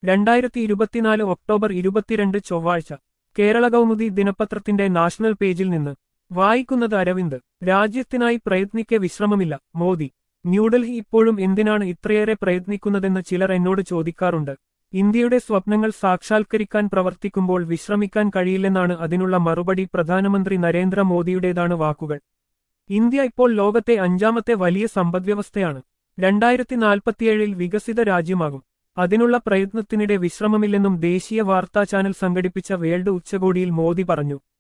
രണ്ടായിരത്തി ഇരുപത്തിനാല് ഒക്ടോബർ ഇരുപത്തിരണ്ട് ചൊവ്വാഴ്ച കേരള കൗമുദി ദിനപത്രത്തിന്റെ നാഷണൽ പേജിൽ നിന്ന് വായിക്കുന്നത് അരവിന്ദ് രാജ്യത്തിനായി പ്രയത്നിക്കെ വിശ്രമമില്ല മോദി ന്യൂഡൽഹി ഇപ്പോഴും എന്തിനാണ് ഇത്രയേറെ പ്രയത്നിക്കുന്നതെന്ന് ചിലർ എന്നോട് ചോദിക്കാറുണ്ട് ഇന്ത്യയുടെ സ്വപ്നങ്ങൾ സാക്ഷാത്കരിക്കാൻ പ്രവർത്തിക്കുമ്പോൾ വിശ്രമിക്കാൻ കഴിയില്ലെന്നാണ് അതിനുള്ള മറുപടി പ്രധാനമന്ത്രി നരേന്ദ്രമോദിയുടേതാണ് വാക്കുകൾ ഇന്ത്യ ഇപ്പോൾ ലോകത്തെ അഞ്ചാമത്തെ വലിയ സമ്പദ്വ്യവസ്ഥയാണ് രണ്ടായിരത്തി നാൽപ്പത്തിയേഴിൽ വികസിത രാജ്യമാകും അതിനുള്ള പ്രയത്നത്തിനിടെ വിശ്രമമില്ലെന്നും ദേശീയ വാർത്താ ചാനൽ സംഘടിപ്പിച്ച വേൾഡ് ഉച്ചകോടിയിൽ മോദി പറഞ്ഞു